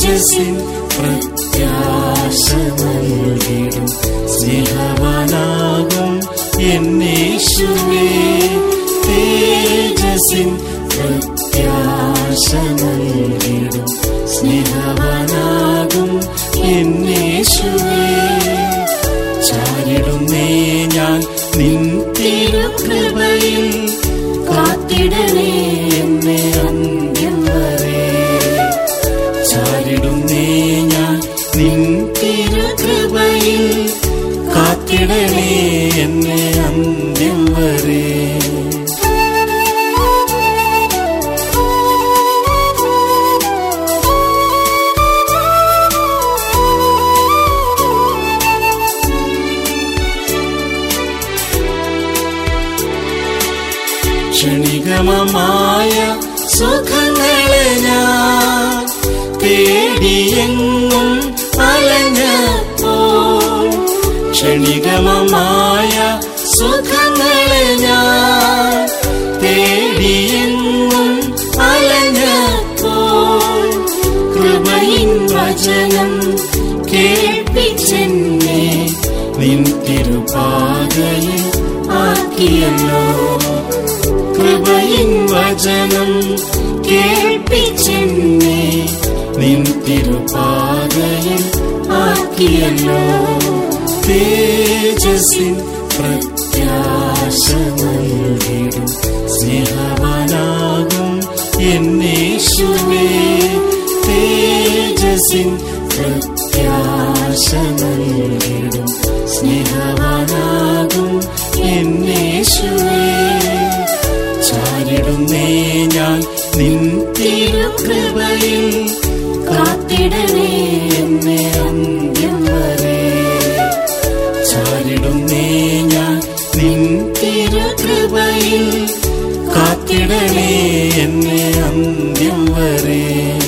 തേജസ്സിൻ പ്രത്യാശ നൽകിടും സ്നേഹവാനാകും എന്നേശുവേ തേജസ്സിൻ പ്രത്യാശ നൽകിടും സ്നേഹവാനാകും എന്നേശുവേ ചാരിടുന്നേ ഞാൻ നിൻ തിരുകൃപയിൽ കാത്തിടണേ എന്നെ അന്ത്യം വരെ ചാരിടുന്നേ ഞാൻ നിൻ തിരുകൃപയിൽ കാത്തിടണേ എന്നെ അന്ത്യം വരെ ക്ഷണികമമായ സുഖങ്ങളെ ഞാൻ തേടിയെങ്ങും അലഞ്ഞപ്പോൾ ക്ഷണികമമായ സുഖങ്ങളെ ഞാൻ തേടിയെങ്ങും അലഞ്ഞപ്പോൾ കൃപയിൻ വചനം കേൾപ്പിച്ചെന്നെ നിൻ തിരുപാതയിൽ ആക്കിയല്ലോ കൃപയിൻ വചനം കേൾപ്പിച്ചെന്നെ നിൻ തിരുപാതയിൽ ആക്കിയല്ലോ തേജസ്സിൻ പ്രത്യാശ നൽകിടും സ്നേഹവാനാകും എന്നേശുവേ തേജസ്സിൻ പ്രത്യാശ നൽകിടും സ്നേഹവാനാകും എന്നേശുവേ ചാരിടുന്നേ ഞാൻ നിൻ തിരുകൃപയിൽ കാത്തിടണേ എന്നെ അന്ത്യം വരെ ചാരിടുന്നേ ഞാൻ നിൻ തിരുകൃപയിൽ കാത്തിടണേ എന്നെ അന്ത്യം വരെ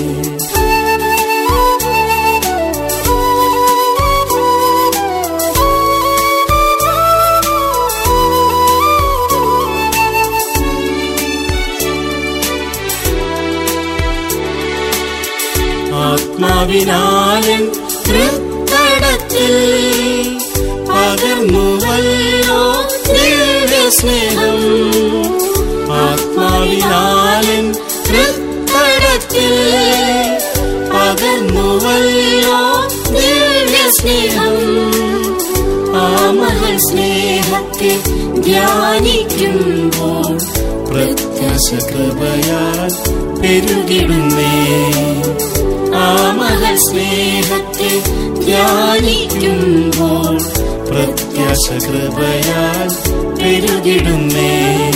ആത്മാവിനാലൻ തൃക്കടത്തിൽ പകർന്നുവല്ലോ ദിവ്യ സ്നേഹം ആത്മാവിനാലൻ തൃക്കടത്തിൽ പകർന്നുവല്ലോ ദിവ്യ സ്നേഹം ആ മഹൽ സ്നേഹത്തെ ധ്യാനിക്കുമ്പോൾ പ്രത്യാശ കൃപയാൽ പെരുകിടുന്നേ ആ മഹൽ സ്നേഹത്തെ ധ്യാനിക്കുമ്പോൾ പ്രത്യാശ കൃപയാൽ പെരുകിടുന്നേ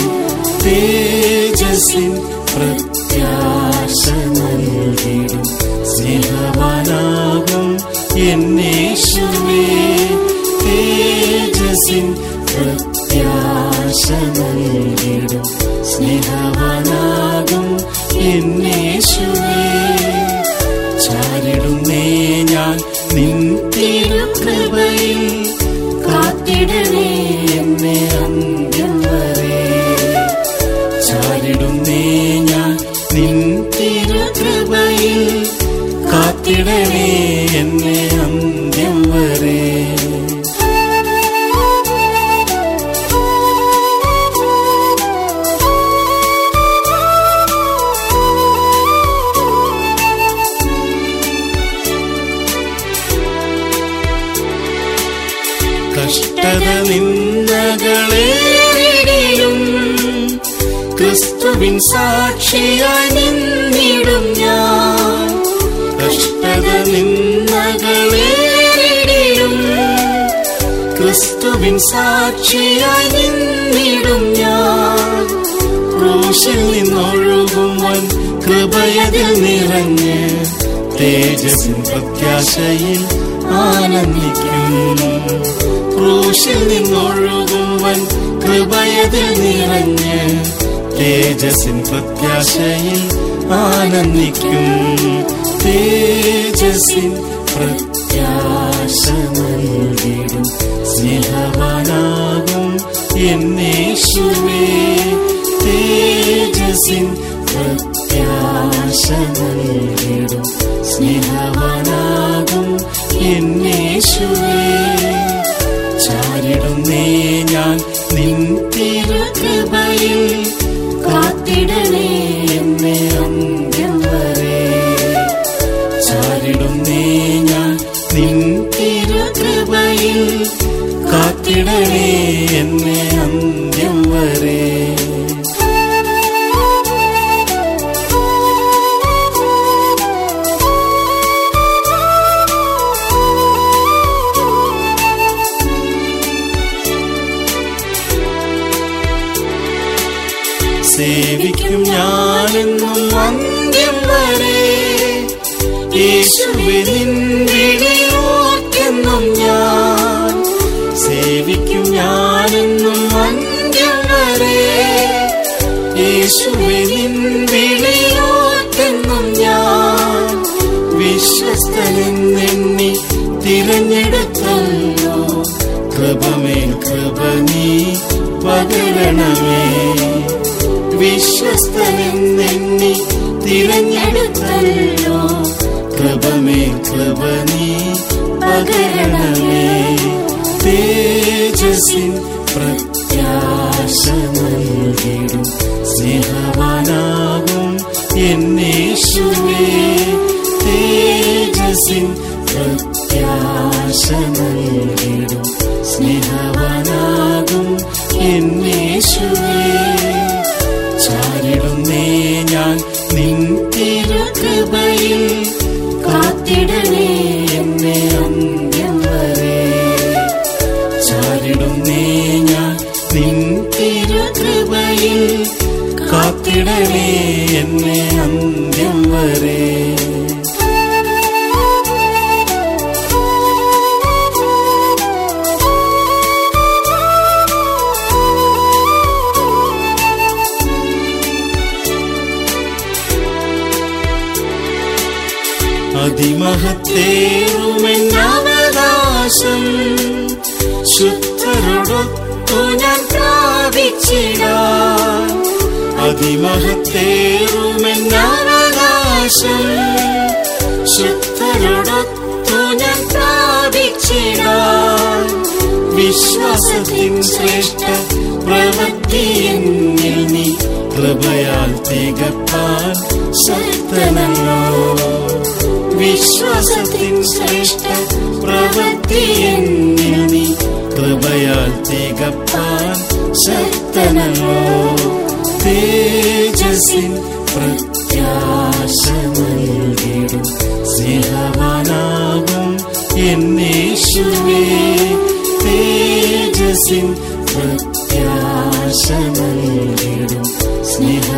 തേജസ്സിൻ പ്രത്യാശ നൽകിടും സ്നേഹവാനാകും എന്നേശുവേ തേജസ്സിൻ പ്രത്യാശ നൽകിടും സ്നേഹവാനാകും എന്നേശുവേ ചാരിടുന്നേ ഞാൻ നിൻ തിരുകൃപയിൽ കാത്തിടണേ എന്നെ അന്ത്യം വരെ ചാരിടുന്നേ ഞാൻ നിൻ തിരുകൃപയിൽ കാത്തിടണേ എന്നെ അന്ത്യം വരെ കഷ്ടത നിന്ദകളേറിടും ക്രിസ്തുവിൻ സാക്ഷിയായി നിന്നിടും ഞാൻ കഷ്ടത നിന്ദകളേറിടും ക്രിസ്തുവിൻ സാക്ഷിയായി നിന്നിടും ഞാൻ ക്രൂശിൽ നിന്നൊഴുകുവൻ കൃപയതിൽ നിറഞ്ഞ് തേജസ്സിൻ പ്രത്യാശയിൽ ആനന്ദിക്കും ക്രൂശിൽ നിന്നൊഴുകുവൻ കൃപയതിൽ നിറഞ്ഞ് തേജസ്സിൻ പ്രത്യാശയിൽ ആനന്ദിക്കും തേജസ്സിൻ പ്രത്യാശ നൽകിടും സ്നേഹവാനാകും എന്നേശുവേ തേജസ്സിൻ പ്രത്യാശ പ്രത്യാശ നൽകിടും സ്നേഹവാനാകും എന്നേശുവേ ചാരിടുന്നേ ഞാൻ നിൻ തിരുകൃപയിൽ കാത്തിടണേ എന്നെ അന്ത്യം വരെ ചാരിടുന്നേ ഞാൻ നിൻ തിരുകൃപയിൽ കാത്തിടണേ എന്നെ അന്ത്യം വരെ സേവിക്കും ഞാനെന്നും അന്ത്യം വരെ യേശുവെ നിൻ വിളിയോർക്കെന്നും ഞാൻ സേവിക്കും ഞാനെന്നും അന്ത്യം വരെ യേശുവെ നിൻ വിളിയോർക്കെന്നും ഞാൻ വിശ്വസ്തനെന്നെണ്ണി തിരഞ്ഞെടുത്തല്ലോ കൃപമേൽ കൃപ നീ പകരണമേ വിശ്വസ്തനെന്നെണ്ണി തിരഞ്ഞെടുത്തല്ലോ കൃപമേ കൃപ നീ പകരണമേ തേജസ്സിൻ പ്രത്യാശ നൽകിടും സ്നേഹവാനാകും എന്നേശുവേ തേജസ്സിൻ പ്രത്യാശ നൽകിടും സ്നേഹവാനാകും എന്നേശുവേ ചാരിടുന്നേ ഞാൻ നിൻ തിരുകൃപയിൽ കാത്തിടണേ എന്നെ അന്ത്യം വരെ ചാരിടുന്നേ ഞാൻ നിൻ തിരുകൃപയിൽ കാത്തിടണേ എന്നെ അന്ത്യം വരെ അതിമഹത്തേറുമെന്നവകാശം ശുദ്ധരോടൊത്തു ഞാൻ പ്രാപിച്ചിടാൻ അതിമഹത്തേറുമെന്നവകാശം ശുദ്ധരോടൊത്തു ഞാൻ പ്രാപിച്ചിടാൻ വിശ്വാസത്തിൻ ശ്രേഷ്ഠ പ്രവൃത്തി എന്നിൽ നീ കൃപയാൽ തികപ്പാൻ ശക്തനല്ലോ വിശ്വാസത്തിൻ ശ്രേഷ്ഠ പ്രവൃത്തി എന്നിൽ നീ കൃപയാൽ തികപ്പാൻ ശക്തനല്ലോ തേജസ്സിൻ പ്രത്യാശ നൽകിടും സ്നേഹവാനാകും എന്നേശുവേ തേജസ്സിൻ പ്രത്യാശ നൽകിടും സ്നേഹ